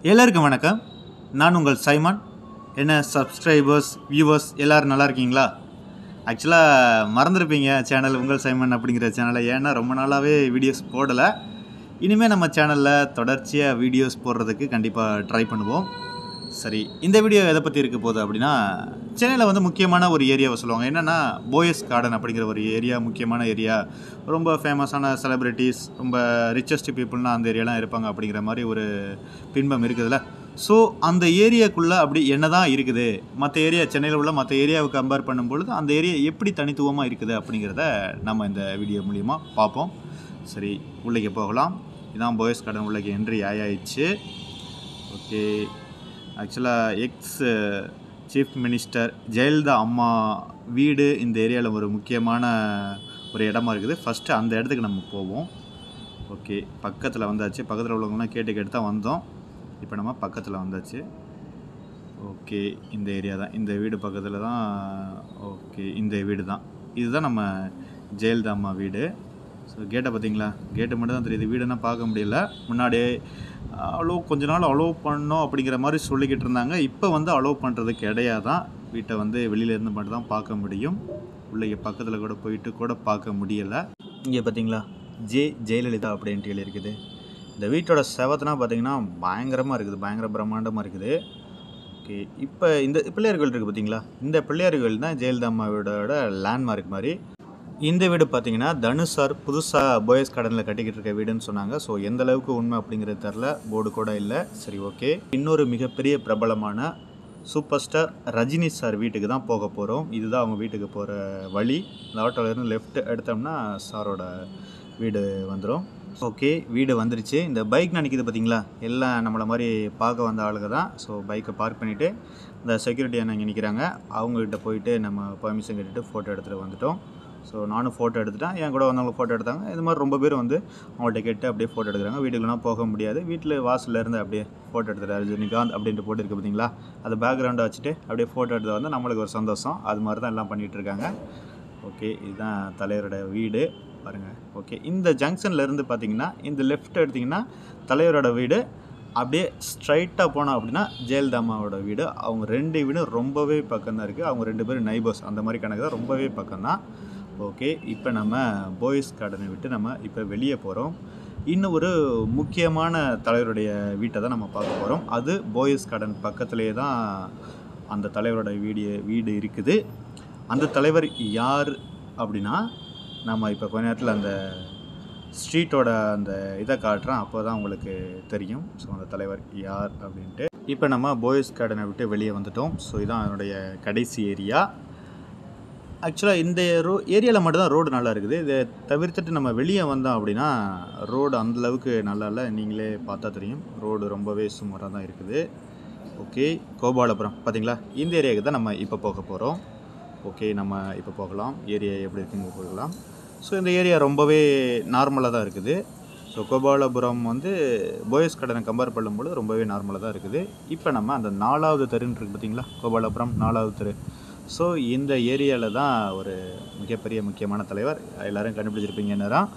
எல்லாருக்கும் வணக்கம் நான் உங்கள் சைமன் என்ன சப்ஸ்கிரைபர்ஸ் வியூவர்ஸ் எல்லோரும் நல்லா இருக்கீங்களா ஆக்சுவலாக மறந்துருப்பீங்க சேனல் உங்கள் சைமன் அப்படிங்கிற சேனலை ஏன்னா ரொம்ப நாளாகவே வீடியோஸ் போடலை இனிமேல் நம்ம சேனலில் தொடர்ச்சியாக வீடியோஸ் போடுறதுக்கு கண்டிப்பாக ட்ரை பண்ணுவோம் சரி இந்த வீடியோ எதை பற்றி இருக்க போகுது அப்படின்னா சென்னையில் வந்து முக்கியமான ஒரு ஏரியாவை சொல்லுவாங்க என்னென்னா போயஸ் கார்டன் அப்படிங்கிற ஒரு ஏரியா முக்கியமான ஏரியா ரொம்ப ஃபேமஸான செலிப்ரிட்டிஸ் ரொம்ப ரிச்சஸ்ட் பீப்புள்லாம் அந்த ஏரியாலாம் இருப்பாங்க அப்படிங்கிற மாதிரி ஒரு பின்பம் இருக்குதுல்ல ஸோ அந்த ஏரியாக்குள்ளே அப்படி என்ன தான் இருக்குது மற்ற ஏரியா சென்னையில் உள்ள மற்ற ஏரியாவை கம்பேர் பண்ணும்பொழுது அந்த ஏரியா எப்படி தனித்துவமாக இருக்குது அப்படிங்கிறத நம்ம இந்த வீடியோ மூலிமா பார்ப்போம் சரி உள்ளே போகலாம் இதான் போயஸ் கார்டன் உள்ளே என்ட்ரி ஆயாயிடுச்சு ஓகே ஆக்சுவலாக எக்ஸ் சீஃப் மினிஸ்டர் ஜெயலலிதா அம்மா வீடு இந்த ஏரியாவில் ஒரு முக்கியமான ஒரு இடமா இருக்குது ஃபஸ்ட்டு அந்த இடத்துக்கு நம்ம போவோம் ஓகே பக்கத்தில் வந்தாச்சு பக்கத்தில் உள்ளவங்களாம் கேட்டு கேட்டு தான் வந்தோம் இப்போ நம்ம பக்கத்தில் வந்தாச்சு ஓகே இந்த ஏரியா தான் இந்த வீடு பக்கத்தில் தான் ஓகே இந்த வீடு தான் இதுதான் நம்ம ஜெயலலிதா அம்மா வீடு ஸோ கேட்டை பார்த்தீங்களா கேட்டு மட்டும் தான் தெரியுது வீடுன்னா பார்க்க முடியல முன்னாடியே அலோவ் கொஞ்ச நாள் அலோவ் பண்ணோம் அப்படிங்கிற மாதிரி சொல்லிக்கிட்டு இருந்தாங்க இப்போ வந்து அலோவ் பண்ணுறது கிடையாதான் வீட்டை வந்து வெளியிலேருந்து மட்டும் தான் பார்க்க முடியும் உள்ளே பக்கத்தில் கூட போயிட்டு கூட பார்க்க முடியலை இங்கே பார்த்தீங்களா ஜே ஜெயலலிதா அப்படின்ட்டு எழுதியிருக்குது இந்த வீட்டோட செவத்துனா பார்த்தீங்கன்னா பயங்கரமாக இருக்குது பயங்கர பிரம்மாண்டமாக இருக்குது ஓகே இப்போ இந்த பிள்ளையார்கள் இருக்குது பார்த்தீங்களா இந்த பிள்ளையார்கள் தான் ஜெயலலிதா அம்மாவோட லேண்ட்மார்க் மாதிரி இந்த வீடு பார்த்தீங்கன்னா தனுஷ் சார் புதுசாக போயஸ் கார்டனில் கட்டிக்கிட்டு இருக்க வீடுன்னு சொன்னாங்க ஸோ எந்த அளவுக்கு உண்மை அப்படிங்கிறது தெரில போர்டு கூட இல்லை சரி ஓகே இன்னொரு மிகப்பெரிய பிரபலமான சூப்பர் ஸ்டார் ரஜினி சார் வீட்டுக்கு தான் போக போகிறோம் இதுதான் அவங்க வீட்டுக்கு போகிற வழி இந்த ஆட்டோலேருந்து லெஃப்ட் எடுத்தோம்னா சாரோட வீடு வந்துடும் ஓகே வீடு வந்துருச்சு இந்த பைக் நினைக்கிது பார்த்தீங்களா எல்லாம் நம்மளை மாதிரி பார்க்க வந்த ஆளுங்க தான் ஸோ பைக்கை பார்க் பண்ணிவிட்டு இந்த செக்யூரிட்டி அண்ணன் இங்கே நிற்கிறாங்க அவங்ககிட்ட போயிட்டு நம்ம பர்மிஷன் கேட்டுட்டு ஃபோட்டோ எடுத்துகிட்டு வந்துட்டோம் ஸோ நானும் ஃபோட்டோ எடுத்துட்டேன் என் கூட வந்தவங்க ஃபோட்டோ எடுத்தாங்க இது மாதிரி ரொம்ப பேர் வந்து அவங்கள்ட்ட கேட்டு அப்படியே ஃபோட்டோ எடுக்கிறாங்க வீட்டுக்குலாம் போக முடியாது வீட்டில் வாசலில் இருந்து அப்படியே ஃபோட்டோ எடுத்துகிட்டு ரஜினிகாந்த் அப்படின்ட்டு போட்டு இருக்கு பார்த்தீங்களா அது பேக்ரவுண்டை வச்சுட்டு அப்படியே ஃபோட்டோ எடுத்து வந்து நம்மளுக்கு ஒரு சந்தோஷம் அது மாதிரி தான் எல்லாம் பண்ணிகிட்டு இருக்காங்க ஓகே இதுதான் தலைவரோட வீடு பாருங்கள் ஓகே இந்த ஜங்ஷனில் இருந்து பார்த்தீங்கன்னா இந்த லெஃப்ட் எடுத்திங்கன்னா தலைவரோட வீடு அப்படியே ஸ்ட்ரைட்டாக போனோம் அப்படின்னா ஜெயலலிதா அம்மாவோட வீடு அவங்க ரெண்டு வீடும் ரொம்பவே பக்கம் தான் இருக்குது அவங்க ரெண்டு பேரும் நைபர்ஸ் அந்த மாதிரி கணக்கு தான் ரொம்பவே பக்கம் தான் ஓகே இப்போ நம்ம போய்ஸ் கார்டனை விட்டு நம்ம இப்போ வெளியே போகிறோம் இன்னும் ஒரு முக்கியமான தலைவருடைய வீட்டை தான் நம்ம பார்க்க போகிறோம் அது போயஸ் கார்டன் பக்கத்துலேயே தான் அந்த தலைவரோட வீடு வீடு இருக்குது அந்த தலைவர் யார் அப்படின்னா நம்ம இப்போ கொஞ்ச நேரத்தில் அந்த ஸ்ட்ரீட்டோட அந்த இதை காட்டுறேன் அப்போ தான் உங்களுக்கு தெரியும் ஸோ அந்த தலைவர் யார் அப்படின்ட்டு இப்போ நம்ம போயஸ் கார்டனை விட்டு வெளியே வந்துட்டோம் ஸோ இதான் அதனுடைய கடைசி ஏரியா ஆக்சுவலாக இந்த ரோ ஏரியாவில் மட்டும்தான் ரோடு நல்லா இருக்குது இதை தவிர்த்துட்டு நம்ம வெளியே வந்தோம் அப்படின்னா ரோடு அந்தளவுக்கு நல்லா இல்லை நீங்களே பார்த்தா தெரியும் ரோடு ரொம்பவே சுமாராக தான் இருக்குது ஓகே கோபாலபுரம் பார்த்தீங்களா இந்த ஏரியாவுக்கு தான் நம்ம இப்போ போக போகிறோம் ஓகே நம்ம இப்போ போகலாம் ஏரியா எப்படி இருக்குங்க போகலாம் ஸோ இந்த ஏரியா ரொம்பவே நார்மலாக தான் இருக்குது ஸோ கோபாலபுரம் வந்து போயஸ் கடனை கம்பேர் பண்ணும்பொழுது ரொம்பவே நார்மலாக தான் இருக்குது இப்போ நம்ம அந்த நாலாவது தெருன்னு இருக்குது பார்த்தீங்களா கோபாலபுரம் நாலாவது தெரு ஸோ இந்த ஏரியாவில் தான் ஒரு மிகப்பெரிய முக்கியமான தலைவர் எல்லோரும் கண்டுபிடிச்சிருப்பீங்க என்னதான்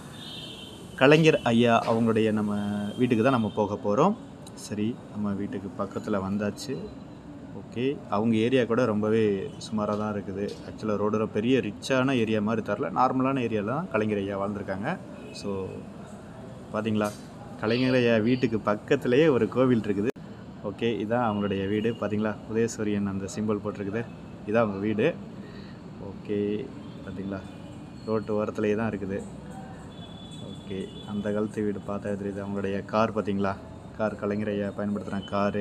கலைஞர் ஐயா அவங்களுடைய நம்ம வீட்டுக்கு தான் நம்ம போக போகிறோம் சரி நம்ம வீட்டுக்கு பக்கத்தில் வந்தாச்சு ஓகே அவங்க ஏரியா கூட ரொம்பவே சுமாராக தான் இருக்குது ஆக்சுவலாக ரோடு பெரிய ரிச்சான ஏரியா மாதிரி தரல நார்மலான ஏரியாவில் தான் கலைஞர் ஐயா வாழ்ந்திருக்காங்க ஸோ பார்த்தீங்களா கலைஞர் ஐயா வீட்டுக்கு பக்கத்துலேயே ஒரு கோவில் இருக்குது ஓகே இதான் அவங்களுடைய வீடு பார்த்தீங்களா உதயசூரியன் அந்த சிம்பிள் போட்டிருக்குது இதான் அவங்க வீடு ஓகே பார்த்தீங்களா ரோட்டு ஓரத்துலேயே தான் இருக்குது ஓகே அந்த காலத்து வீடு பார்த்தா தெரியுது அவங்களுடைய கார் பார்த்தீங்களா கார் கலைஞர் ஐயா பயன்படுத்துகிற காரு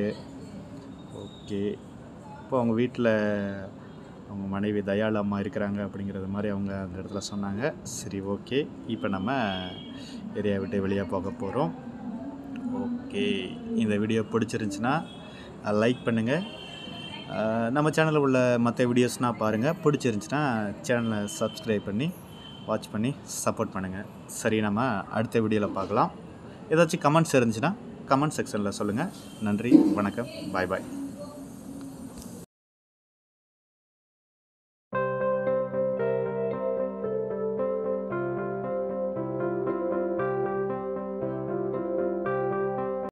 ஓகே இப்போ அவங்க வீட்டில் அவங்க மனைவி தயாள் அம்மா இருக்கிறாங்க அப்படிங்கிறது மாதிரி அவங்க அந்த இடத்துல சொன்னாங்க சரி ஓகே இப்போ நம்ம ஏரியா விட்டு வெளியே போக போகிறோம் ஓகே இந்த வீடியோ பிடிச்சிருந்துச்சின்னா லைக் பண்ணுங்கள் நம்ம சேனலில் உள்ள மற்ற வீடியோஸ்னால் பாருங்கள் பிடிச்சிருந்துச்சின்னா சேனலை சப்ஸ்கிரைப் பண்ணி வாட்ச் பண்ணி சப்போர்ட் பண்ணுங்கள் சரி நம்ம அடுத்த வீடியோவில் பார்க்கலாம் ஏதாச்சும் கமெண்ட்ஸ் இருந்துச்சுன்னா கமெண்ட் செக்ஷனில் சொல்லுங்கள் நன்றி வணக்கம் பாய் பாய்